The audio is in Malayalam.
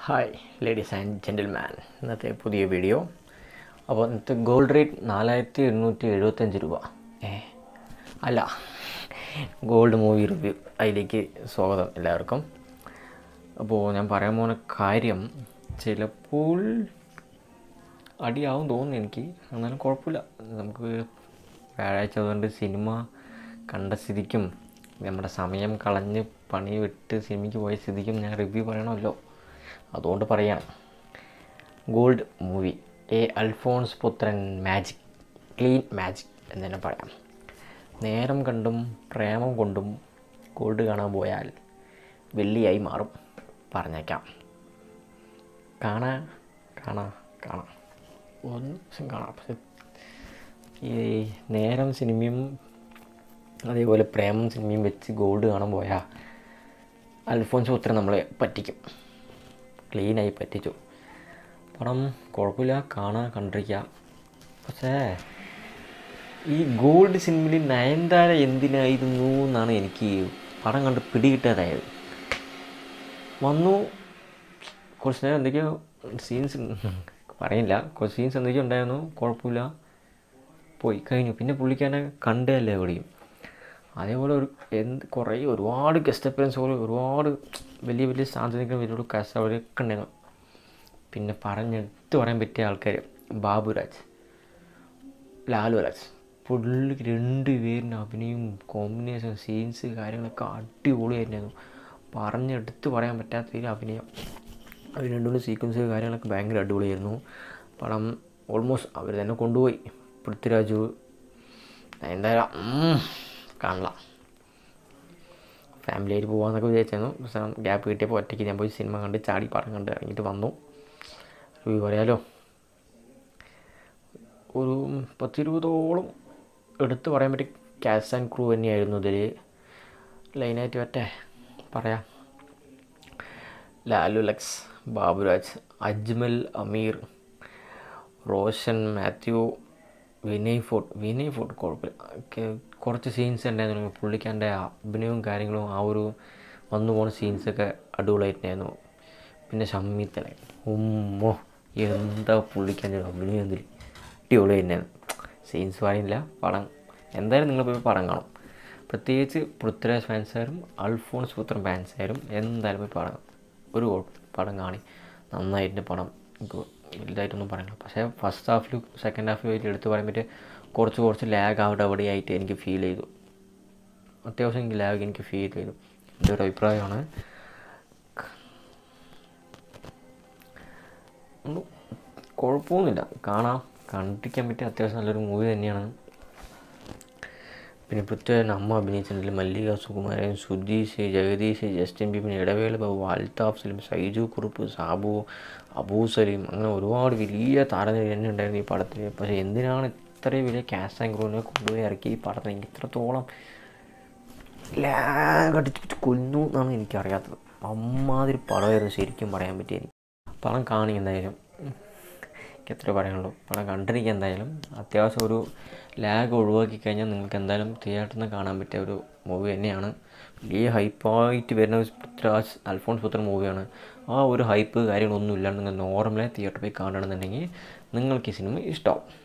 ഹായ് ലേഡീസ് ആൻഡ് ജെൻറ്റിൽമാൻ ഇന്നത്തെ പുതിയ വീഡിയോ അപ്പോൾ ഇന്നത്തെ ഗോൾഡ് റേറ്റ് നാലായിരത്തി എണ്ണൂറ്റി എഴുപത്തഞ്ച് രൂപ ഏ അല്ല ഗോൾഡ് മൂവി റിവ്യൂ അതിലേക്ക് സ്വാഗതം എല്ലാവർക്കും അപ്പോൾ ഞാൻ പറയാൻ പോകുന്ന കാര്യം ചിലപ്പോൾ അടിയാവും തോന്നുന്നു എനിക്ക് എന്നാലും കുഴപ്പമില്ല നമുക്ക് വ്യാഴാഴ്ച അതുകൊണ്ട് സിനിമ കണ്ട സ്ഥിതിക്കും നമ്മുടെ സമയം കളഞ്ഞ് പണി വിട്ട് സിനിമയ്ക്ക് പോയ സ്ഥിതിക്കും ഞാൻ റിവ്യൂ പറയണമല്ലോ അതുകൊണ്ട് പറയാം ഗോൾഡ് മൂവി എ അൽഫോൺസ് പുത്രൻ മാജിക് ക്ലീൻ മാജിക് എന്ന് തന്നെ പറയാം നേരം കണ്ടും പ്രേമം കൊണ്ടും ഗോൾഡ് കാണാൻ പോയാൽ വെള്ളിയായി മാറും പറഞ്ഞേക്കാം കാണാ കാണാ കാണാം ഒന്ന് ദിവസം കാണാം പക്ഷെ ഈ നേരം സിനിമയും അതേപോലെ പ്രേമം സിനിമയും വെച്ച് ഗോൾഡ് കാണാൻ പോയാൽ അൽഫോൻസ് പുത്രൻ നമ്മളെ പറ്റിക്കും ക്ലീനായി പറ്റിച്ചു പടം കുഴപ്പമില്ല കാണാൻ കണ്ടിരിക്കുക പക്ഷേ ഈ ഗോൾഡ് സിനിമയിൽ നയൻതാര എന്തിനായിരുന്നു എന്നാണ് എനിക്ക് പടം കണ്ട് പിടികിട്ടാതായത് വന്നു കുറച്ച് നേരം എന്തൊക്കെയോ സീൻസ് പറയില്ല കുറച്ച് സീൻസ് എന്തൊക്കെയോ ഉണ്ടായിരുന്നു കുഴപ്പമില്ല പോയി കഴിഞ്ഞു പിന്നെ പുള്ളിക്കാനെ കണ്ടതല്ലേ എവിടെയും അതേപോലെ ഒരു എന്ത് കുറേ ഒരുപാട് ഗസ്റ്റ് അപ്പിയറൻസ് പോലെ ഒരുപാട് വലിയ വലിയ സ്ഥാനത്ത് നിൽക്കുന്ന വലിയ കാശ് അവരൊക്കെ ഉണ്ടായിരുന്നു പിന്നെ പറഞ്ഞെടുത്ത് പറയാൻ പറ്റിയ ആൾക്കാർ ബാബുരാജ് ലാലുരാജ് പുള്ളിക്ക് രണ്ട് പേരിൻ്റെ അഭിനയം കോമ്പിനേഷൻ സീൻസ് കാര്യങ്ങളൊക്കെ അടിപൊളിയായിരുന്നു പറഞ്ഞെടുത്ത് പറയാൻ പറ്റാത്ത ഒരു അഭിനയം അവർ രണ്ടുമൂന്ന് സീക്വൻസ് കാര്യങ്ങളൊക്കെ ഭയങ്കര അടിപൊളിയായിരുന്നു പടം ഓൾമോസ്റ്റ് അവർ തന്നെ കൊണ്ടുപോയി പൃഥ്വിരാജു എന്തായാലും കാണില്ല ഫാമിലിയായിട്ട് പോകാമെന്നൊക്കെ വിചാരിച്ചായിരുന്നു പക്ഷേ ഗ്യാപ്പ് കിട്ടിയപ്പോൾ ഒറ്റയ്ക്ക് ഞാൻ പോയി സിനിമ കണ്ട് ചാടി പടം കണ്ട് ഇറങ്ങിയിട്ട് വന്നു റിവ്യൂ പറയാലോ ഒരു പത്തിരുപതോളം എടുത്ത് പറയാൻ പറ്റിയ ക്യാസ് ആൻഡ് ക്രൂ തന്നെയായിരുന്നു ഇതിൽ ലൈനായിട്ട് പറ്റേ പറയാം ലാലു ലക്സ് ബാബുരാജ് അജ്മൽ അമീർ റോഷൻ മാത്യു വിനയ് ഫോർട്ട് വിനയ് ഫോർട്ട് കുഴപ്പമില്ല കുറച്ച് സീൻസ് ഉണ്ടായിരുന്നു പുള്ളിക്കാൻ്റെ അഭിനയവും കാര്യങ്ങളും ആ ഒരു വന്നു പോകുന്ന സീൻസൊക്കെ അടിപൊളിയായിട്ടുണ്ടായിരുന്നു പിന്നെ ഷമ്മീത്തനെ ഉമ്മോ എന്താ പുള്ളിക്കാൻ്റെ അഭിനയം എന്തിൽ അടിപൊളി തന്നെയാണ് സീൻസ് പറയുന്നില്ല പടം എന്തായാലും നിങ്ങൾ പോയി പടം കാണും പ്രത്യേകിച്ച് പൃഥ്വിരാജ് ഫാൻസായാലും അൽഫോൺസ് പുത്രൻ ഫാൻസായാലും എന്തായാലും പോയി പടം ഒരു പടം കാണി നന്നായിട്ട് പടം എനിക്ക് വലുതായിട്ടൊന്നും പറയണ്ട പക്ഷേ ഫസ്റ്റ് ഹാഫിൽ സെക്കൻഡ് ഹാഫിൽ ആയിട്ട് എടുത്ത് പറയാൻ പറ്റിയ കുറച്ച് കുറച്ച് ലാഗ് അവിടെ അവിടെയായിട്ട് എനിക്ക് ഫീൽ ചെയ്തു അത്യാവശ്യം എനിക്ക് ലാഗ് എനിക്ക് ഫീൽ ചെയ്തു എൻ്റെ ഒരു അഭിപ്രായമാണ് ഒന്നും കുഴപ്പമൊന്നുമില്ല കാണാം കണ്ടിരിക്കാൻ പറ്റിയ അത്യാവശ്യം നല്ലൊരു മൂവി തന്നെയാണ് പിന്നെ പൃഥ്വിരാജൻ അമ്മ അഭിനയിച്ചിട്ടുണ്ടെങ്കിൽ മല്ലിക സുകുമാരൻ സുധീഷ് ജഗദീഷ് ജസ്റ്റിൻ ബി പിന്നെ ഇടവേള ബാബു അൽതാഫ് സലീം സൈജു കുറുപ്പ് സാബു അബൂ സലീം അങ്ങനെ ഒരുപാട് വലിയ താരനിര തന്നെ ഉണ്ടായിരുന്നു ഈ പടത്തിൽ പക്ഷേ എന്തിനാണ് ഇത്രയും വലിയ ക്യാഷ് ആൻഡ് ക്രൂവിനെ കൊണ്ടുപോയി ഇറക്കി ഈ പടത്തിൽ എനിക്ക് ഇത്രത്തോളം ലാഗ് അടിച്ചിട്ട് കൊന്നു എന്നാണ് എനിക്കറിയാത്തത് അമ്മാതിരി പടമായിരുന്നു ശരിക്കും പറയാൻ പറ്റിയ പടം കാണി എന്തായാലും എനിക്ക് എത്ര പറയാനുള്ളൂ പടം കണ്ടിരിക്കുക എന്തായാലും അത്യാവശ്യം ഒരു ലാഗ് ഒഴിവാക്കി കഴിഞ്ഞാൽ നിങ്ങൾക്ക് എന്തായാലും തിയേറ്ററിൽ നിന്ന് കാണാൻ പറ്റിയ ഒരു മൂവി തന്നെയാണ് വലിയ ഹൈപ്പായിട്ട് വരുന്ന പൃഥ്വിരാജ് അൽഫോൺസ് പുത്രൻ മൂവിയാണ് ആ ഒരു ഹൈപ്പ് കാര്യങ്ങളൊന്നും ഇല്ലാണ്ട് നിങ്ങൾ നോർമലായി തിയേറ്ററിൽ പോയി കാണണമെന്നുണ്ടെങ്കിൽ നിങ്ങൾക്ക് ഈ സിനിമ ഇഷ്ടമാവും